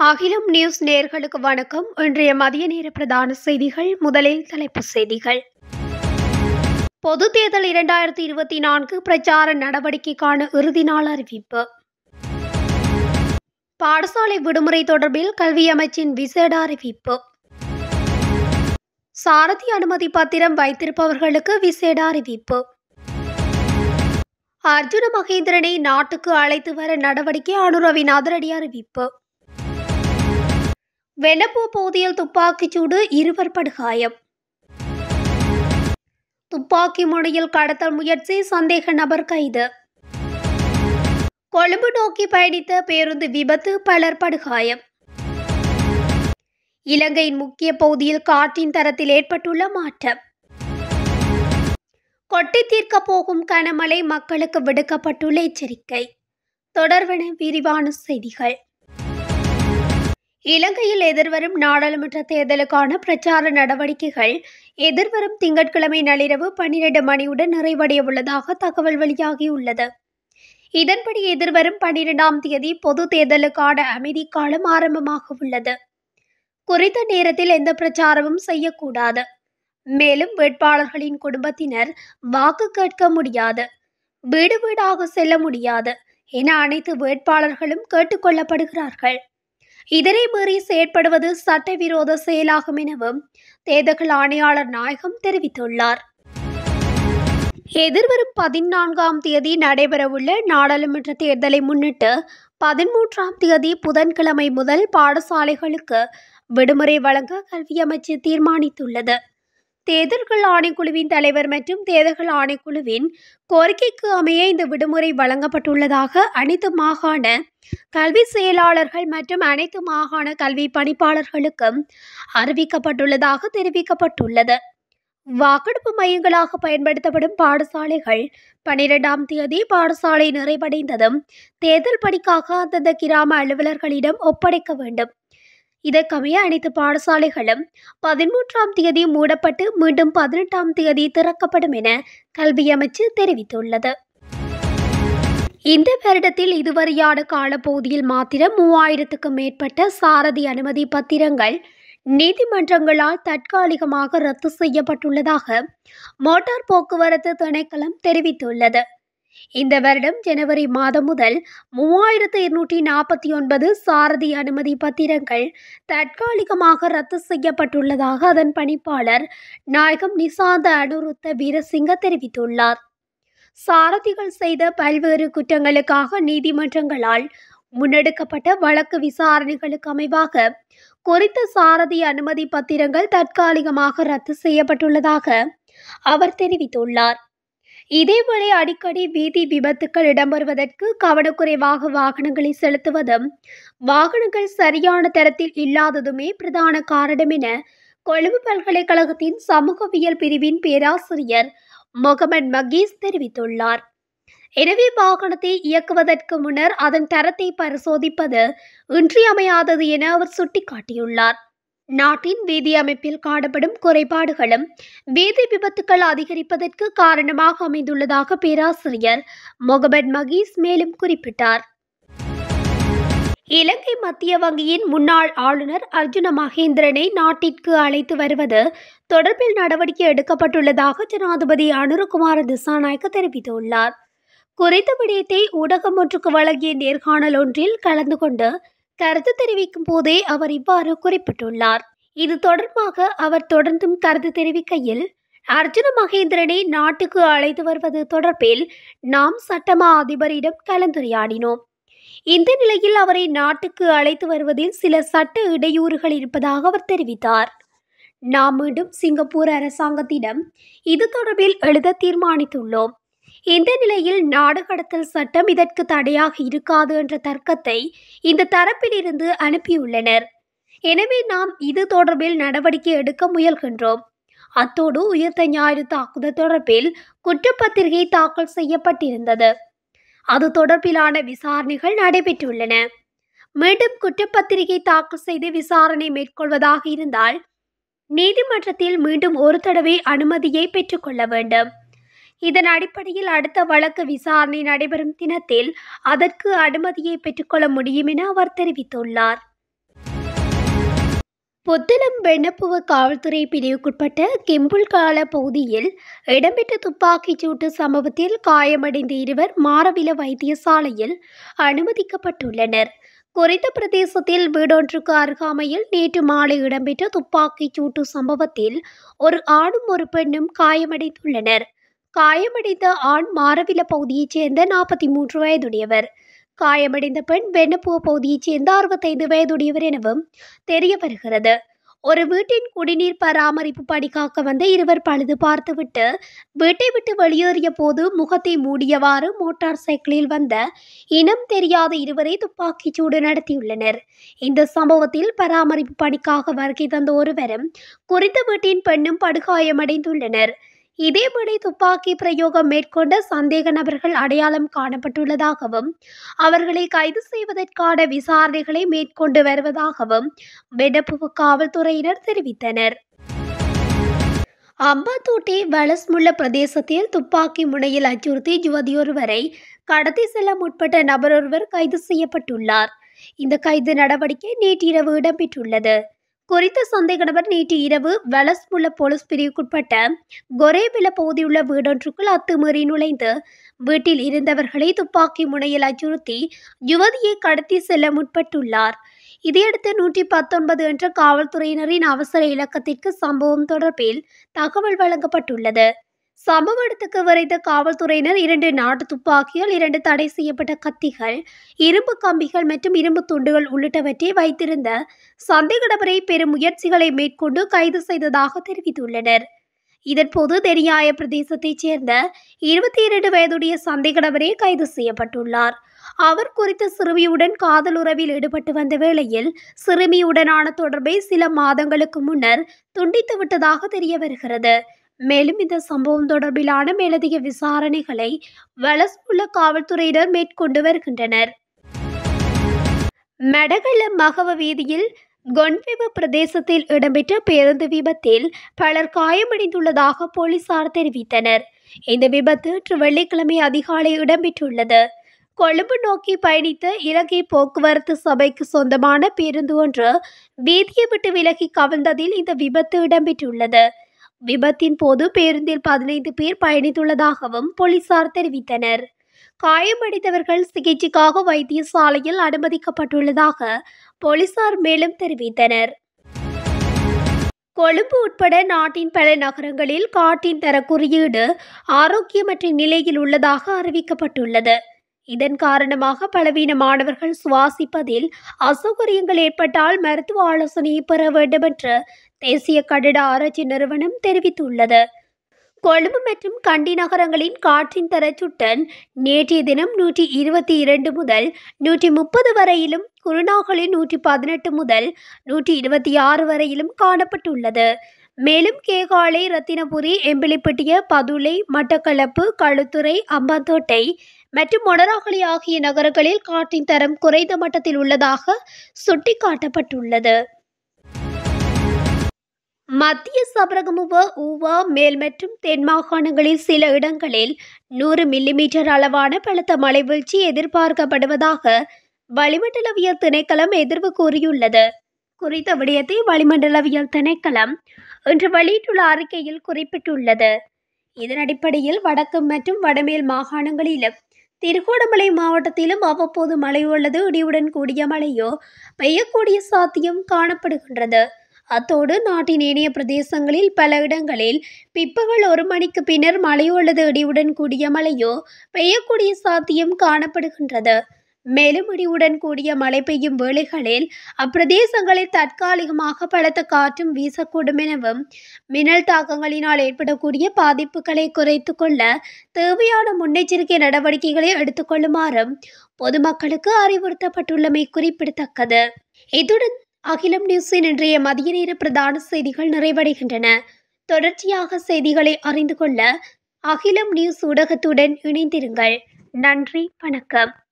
அகிலம் நியூஸ் நேர்களுக்கு வணக்கம் இன்றைய மதிய நேர பிரதான செய்திகள் முதலில் தலைப்புச் செய்திகள் பொது தேர்தல் இரண்டாயிரத்தி இருபத்தி நான்கு பிரச்சார நடவடிக்கைக்கான இறுதி நாள் அறிவிப்பு பாடசாலை விடுமுறை தொடர்பில் கல்வி அமைச்சின் விசேட அறிவிப்பு சாரதி அனுமதி பத்திரம் வைத்திருப்பவர்களுக்கு விசேட அறிவிப்பு அர்ஜுன மகேந்திரனை நாட்டுக்கு அழைத்து வர நடவடிக்கை அனுரவின் அதிரடி அறிவிப்பு வெள்ளப்பூ பகுதியில் துப்பாக்கிச்சூடு இருவர் படுகாயம் துப்பாக்கி முனையில் கடத்தல் முயற்சி சந்தேக நபர் கைது கொழும்பு நோக்கி பயணித்த பேருந்து விபத்து பலர் படுகாயம் இலங்கையின் முக்கிய பகுதியில் காற்றின் தரத்தில் ஏற்பட்டுள்ள மாற்றம் கொட்டி தீர்க்க போகும் கனமழை மக்களுக்கு விடுக்கப்பட்டுள்ள எச்சரிக்கை தொடர்வன விரிவான செய்திகள் இலங்கையில் எதிர்வரும் நாடாளுமன்ற தேர்தலுக்கான பிரச்சார நடவடிக்கைகள் எதிர்வரும் திங்கட்கிழமை நள்ளிரவு பன்னிரண்டு மணியுடன் நிறைவடைய உள்ளதாக தகவல் வெளியாகியுள்ளது இதன்படி எதிர்வரும் பன்னிரெண்டாம் தேதி பொது தேர்தலுக்கான அமைதி காலம் ஆரம்பமாக உள்ளது குறித்த நேரத்தில் எந்த பிரச்சாரமும் செய்யக்கூடாது மேலும் வேட்பாளர்களின் குடும்பத்தினர் வாக்கு கேட்க முடியாது வீடு வீடாக செல்ல முடியாது என அனைத்து வேட்பாளர்களும் கேட்டுக்கொள்ளப்படுகிறார்கள் இதனை மீறி செயற்படுவது சட்டவிரோத செயலாகும் எனவும் தேர்தல் ஆணையாளர் நாயகம் தெரிவித்துள்ளார் எதிர்வரும் பதினான்காம் தேதி நடைபெறவுள்ள நாடாளுமன்ற தேர்தலை முன்னிட்டு பதிமூன்றாம் தேதி புதன்கிழமை முதல் பாடசாலைகளுக்கு விடுமுறை வழங்க கல்வி அமைச்சு தீர்மானித்துள்ளது தேர்தல்கள் ஆணைக்குழுவின் தலைவர் மற்றும் தேர்தல்கள் ஆணைக்குழுவின் கோரிக்கைக்கு அமைய இந்த விடுமுறை வழங்கப்பட்டுள்ளதாக அனைத்து மாகாண கல்வி செயலாளர்கள் மற்றும் அனைத்து மாகாண கல்வி பணிப்பாளர்களுக்கும் அறிவிக்கப்பட்டுள்ளதாக தெரிவிக்கப்பட்டுள்ளது வாக்கெடுப்பு மையங்களாக பயன்படுத்தப்படும் பாடசாலைகள் பனிரெண்டாம் தேதி பாடசாலை நிறைவடைந்ததும் தேர்தல் பணிக்காக அந்தந்த கிராம அலுவலர்களிடம் ஒப்படைக்க வேண்டும் இதற்கமைய அனைத்து பாடசாலைகளும் பதிமூன்றாம் தேதி மூடப்பட்டு மீண்டும் பதினெட்டாம் தேதி திறக்கப்படும் என கல்வி அமைச்சு தெரிவித்துள்ளது இந்த வருடத்தில் இதுவரையான காலப்பகுதியில் மாத்திரம் மூவாயிரத்துக்கும் மேற்பட்ட சாரதி அனுமதி பத்திரங்கள் நீதிமன்றங்களால் தற்காலிகமாக ரத்து செய்யப்பட்டுள்ளதாக மோட்டார் போக்குவரத்து திணைக்களம் தெரிவித்துள்ளது இந்த வருடம் ஜனவரி மாதம் முதல் மூவாயிரத்து இருநூற்றி நாற்பத்தி ஒன்பது சாரதி அனுமதி பத்திரங்கள் தற்காலிகமாக ரத்து செய்யப்பட்டுள்ளதாக அதன் பணிப்பாளர் நாயகம் நிசாந்த அனுருத்த வீரசிங்க தெரிவித்துள்ளார் சாரதிகள் செய்த பல்வேறு குற்றங்களுக்காக நீதிமன்றங்களால் முன்னெடுக்கப்பட்ட வழக்கு விசாரணைகளுக்கு அமைவாக குறித்த சாரதி அனுமதி பத்திரங்கள் தற்காலிகமாக ரத்து செய்யப்பட்டுள்ளதாக அவர் தெரிவித்துள்ளார் இதேவேளை அடிக்கடி வீதி விபத்துக்கள் இடம்பெறுவதற்கு கவனக்குறைவாக வாகனங்களை செலுத்துவதும் வாகனங்கள் சரியான தரத்தில் இல்லாததுமே பிரதான காரணம் என கொழும்பு பல்கலைக்கழகத்தின் சமூகவியல் பிரிவின் பேராசிரியர் முகமது மகீஸ் தெரிவித்துள்ளார் எனவே வாகனத்தை இயக்குவதற்கு முன்னர் அதன் தரத்தை பரிசோதிப்பது இன்றியமையாதது என அவர் சுட்டிக்காட்டியுள்ளார் நாட்டின் வீதி அமைப்பில் காணப்படும் குறைபாடுகளும் வீதி விபத்துக்கள் அதிகரிப்பதற்கு காரணமாக அமைந்துள்ளதாக பேராசிரியர் முகமது மகீஸ் மேலும் குறிப்பிட்டார் இலங்கை மத்திய வங்கியின் முன்னாள் ஆளுநர் அர்ஜுன மகேந்திரனை நாட்டிற்கு அழைத்து வருவது தொடர்பில் நடவடிக்கை எடுக்கப்பட்டுள்ளதாக ஜனாதிபதி அனுரகுமார திசாநாயக்க தெரிவித்துள்ளார் குறித்த விடயத்தை ஊடகம் ஒன்றுக்கு வழங்கிய நேர்காணல் ஒன்றில் கலந்து கொண்டு கருத்து தெரிவிக்கும் போதே அவர் இவ்வாறு குறிப்பிட்டுள்ளார் இது தொடர்பாக அவர் தொடர்ந்தும் கருத்து தெரிவிக்கையில் அர்ஜுன மகேந்திரனை நாட்டுக்கு அழைத்து வருவது தொடர்பில் நாம் சட்டமா அதிபரிடம் கலந்துரையாடினோம் இந்த நிலையில் அவரை நாட்டுக்கு அழைத்து வருவதில் சில சட்ட இடையூறுகள் இருப்பதாக அவர் தெரிவித்தார் நாம் மீண்டும் சிங்கப்பூர் அரசாங்கத்திடம் இது தொடர்பில் எழுத தீர்மானித்துள்ளோம் இந்த நிலையில் நாடு கடத்தல் சட்டம் இதற்கு தடையாக இருக்காது என்ற தர்க்கத்தை இந்த தரப்பிலிருந்து அனுப்பியுள்ளனர் எனவே நாம் இது தொடர்பில் நடவடிக்கை எடுக்க முயல்கின்றோம் அத்தோடு உயிர்த்த ஞாயிறு தாக்குதல் தொடர்பில் குற்றப்பத்திரிகை தாக்கல் செய்யப்பட்டிருந்தது அது தொடர்பிலான விசாரணைகள் நடைபெற்றுள்ளன மீண்டும் குற்றப்பத்திரிகை தாக்கல் செய்து விசாரணை மேற்கொள்வதாக இருந்தால் நீதிமன்றத்தில் மீண்டும் ஒரு தடவை அனுமதியை பெற்றுக்கொள்ள வேண்டும் இதன் அடிப்படையில் அடுத்த வழக்கு விசாரணை நடைபெறும் தினத்தில் அதற்கு அனுமதியை பெற்றுக்கொள்ள முடியும் என அவர் தெரிவித்துள்ளார் புத்தளம் வெண்ணப்புவ காவல்துறை பிரிவுக்குட்பட்ட கிம்புல்கால பகுதியில் இடம்பெற்ற துப்பாக்கிச் சூட்டு சம்பவத்தில் காயமடைந்த இருவர் மாரவில வைத்தியசாலையில் அனுமதிக்கப்பட்டுள்ளனர் குறித்த பிரதேசத்தில் வீடொன்றுக்கு அருகாமையில் நேற்று மாலை இடம்பெற்ற துப்பாக்கிச் சூட்டு சம்பவத்தில் ஒரு ஆணும் ஒரு பெண்ணும் காயமடைந்துள்ளனர் காயமடைந்த ஆண் மாரவில பகுதியைச் சேர்ந்த நாற்பத்தி மூன்று வயதுடையவர் காயமடைந்த பெண் வெண்ணப்புவ பகுதியைச் சேர்ந்த அறுபத்தைந்து வயதுடையவர் எனவும் தெரிய வருகிறது ஒரு வீட்டின் குடிநீர் பராமரிப்பு பணிக்காக வந்த இருவர் பழுது பார்த்துவிட்டு வீட்டை விட்டு வெளியேறிய போது முகத்தை மூடியவாறு மோட்டார் சைக்கிளில் வந்த இனம் தெரியாத இருவரை துப்பாக்கிச் சூடு நடத்தியுள்ளனர் இந்த சம்பவத்தில் பராமரிப்பு பணிக்காக வருகை தந்த ஒருவரும் குறித்த வீட்டின் பெண்ணும் படுகாயமடைந்துள்ளனர் இதேவேளை துப்பாக்கி பிரயோகம் மேற்கொண்ட சந்தேக நபர்கள் அடையாளம் காணப்பட்டுள்ளதாகவும் அவர்களை கைது செய்வதற்கான விசாரணைகளை மேற்கொண்டு வருவதாகவும் வெடப்புவ காவல்துறையினர் தெரிவித்தனர் அம்பாத்தோட்டை வலஸ்முள்ள பிரதேசத்தில் துப்பாக்கி முனையில் அச்சுறுத்தி யுவதியொருவரை கடத்தி செல்ல முற்பட்ட நபரொருவர் கைது செய்யப்பட்டுள்ளார் இந்த கைது நடவடிக்கை நேற்றிரவு இடம்பெற்றுள்ளது குறித்த சந்தேக நபர் நேற்று இரவு வலஸ்முள்ள போலீஸ் பிரிவுக்குட்பட்ட கொரேவில பகுதியுள்ள வீடொன்றுக்குள் அத்துமீறி நுழைந்து வீட்டில் இருந்தவர்களை துப்பாக்கி முனையில் அச்சுறுத்தி யுவதியை கடத்தி செல்ல முற்பட்டுள்ளார் இதையடுத்து நூற்றி பத்தொன்பது என்ற காவல்துறையினரின் அவசர இலக்கத்திற்கு சம்பவம் தொடர்பில் தகவல் வழங்கப்பட்டுள்ளது சம்பவ இடத்துக்கு விரைந்த காவல்துறையினர் இரண்டு நாட்டு துப்பாக்கிகள் இரண்டு தடை செய்யப்பட்ட கத்திகள் இரும்பு கம்பிகள் மற்றும் இரும்பு துண்டுகள் உள்ளிட்டவற்றை வைத்திருந்த சந்தேக நபரை பெரும் முயற்சிகளை மேற்கொண்டு கைது செய்ததாக தெரிவித்துள்ளனர் இதன்போது தெரியாய பிரதேசத்தைச் சேர்ந்த இருபத்தி இரண்டு வயதுடைய சந்தேக நபரே கைது செய்யப்பட்டுள்ளார் அவர் குறித்த சிறுமியுடன் காதல் உறவில் ஈடுபட்டு வந்த வேளையில் சிறுமியுடனான தொடர்பை சில மாதங்களுக்கு முன்னர் துண்டித்து விட்டதாக தெரிய வருகிறது மேலும் இந்த சம்பவம் தொடர்பிலான மேலதிக விசாரணைகளை வலசுள்ள காவல்துறையினர் மேற்கொண்டு வருகின்றனர் மடகள மகவ வீதியில் கொன்வெவ பிரதேசத்தில் இடம்பெற்ற பேருந்து விபத்தில் பலர் காயமடைந்துள்ளதாக போலீசார் தெரிவித்தனர் இந்த விபத்து இன்று வெள்ளிக்கிழமை அதிகாலை இடம்பெற்றுள்ளது கொழும்பு நோக்கி பயணித்த இலங்கை போக்குவரத்து சபைக்கு சொந்தமான பேருந்து ஒன்று வீதியை விட்டு விலகி கவிழ்ந்ததில் இந்த விபத்து இடம்பெற்றுள்ளது விபத்தின் போது பேருந்தில் பதினைந்து பேர் பயணித்துள்ளதாகவும் போலீசார் தெரிவித்தனர் காயமடைந்தவர்கள் சிகிச்சைக்காக வைத்தியசாலையில் அனுமதிக்கப்பட்டுள்ளதாக போலீசார் மேலும் தெரிவித்தனர் கொழும்பு உட்பட நாட்டின் பல நகரங்களில் காட்டின் தர குறியீடு ஆரோக்கியமற்ற நிலையில் உள்ளதாக அறிவிக்கப்பட்டுள்ளது இதன் காரணமாக பலவீன மாணவர்கள் சுவாசிப்பதில் அசௌகரியங்கள் ஏற்பட்டால் மருத்துவ ஆலோசனையை பெற வேண்டும் என்று தேசிய கட்டிட ஆராய்ச்சி நிறுவனம் தெரிவித்துள்ளது கொழும்பு மற்றும் கண்டி நகரங்களின் காற்றின் தரச்சுட்டன் நேற்றைய தினம் நூற்றி இருபத்தி இரண்டு முதல் நூற்றி முப்பது வரையிலும் குருநாகலில் நூற்றி பதினெட்டு முதல் நூற்றி இருபத்தி ஆறு வரையிலும் காணப்பட்டுள்ளது மேலும் கேகாலை ரத்தினபுரி எம்பிலிப்பட்டிய பதுளை மட்டக்களப்பு களுத்துறை அம்பாந்தோட்டை மற்றும் மொனராகலி ஆகிய நகரங்களில் காற்றின் தரம் குறைந்த மட்டத்தில் உள்ளதாக சுட்டிக்காட்டப்பட்டுள்ளது மத்திய சபரகமுவ ஊவா மேல் மற்றும் தென் மாகாணங்களில் சில இடங்களில் நூறு மில்லிமீட்டர் அளவான பலத்த மழைவீழ்ச்சி எதிர்பார்க்கப்படுவதாக வளிமண்டலவியல் திணைக்களம் எதிர்வு கூறியுள்ளது குறித்த விடயத்தை வளிமண்டலவியல் திணைக்களம் இன்று வெளியிட்டுள்ள அறிக்கையில் குறிப்பிட்டுள்ளது இதன் அடிப்படையில் வடக்கு மற்றும் வடமேல் மாகாணங்களிலும் திருகோணமலை மாவட்டத்திலும் அவ்வப்போது மழை உள்ளது இடியுடன் கூடிய மழையோ பெய்யக்கூடிய சாத்தியம் காணப்படுகின்றது அத்தோடு நாட்டின் ஏனைய பிரதேசங்களில் பல இடங்களில் பிற்பகல் ஒரு மணிக்கு பின்னர் மழை அல்லது இடியுடன் கூடிய மழையோ பெய்யக்கூடிய சாத்தியம் காணப்படுகின்றது மேலும் இடியுடன் கூடிய மழை பெய்யும் வேளைகளில் அப்பிரதேசங்களில் தற்காலிகமாக பலத்த காற்றும் வீசக்கூடும் எனவும் மின்னல் தாக்கங்களினால் ஏற்படக்கூடிய பாதிப்புகளை குறைத்து கொள்ள தேவையான முன்னெச்சரிக்கை நடவடிக்கைகளை எடுத்துக்கொள்ளுமாறும் பொதுமக்களுக்கு அறிவுறுத்தப்பட்டுள்ளமை குறிப்பிடத்தக்கது இத்துடன் அகிலம் நியூஸின் இன்றைய மதிய நேர பிரதான செய்திகள் நிறைவடைகின்றன தொடர்ச்சியாக செய்திகளை அறிந்து கொள்ள அகிலம் நியூஸ் ஊடகத்துடன் இணைந்திருங்கள் நன்றி வணக்கம்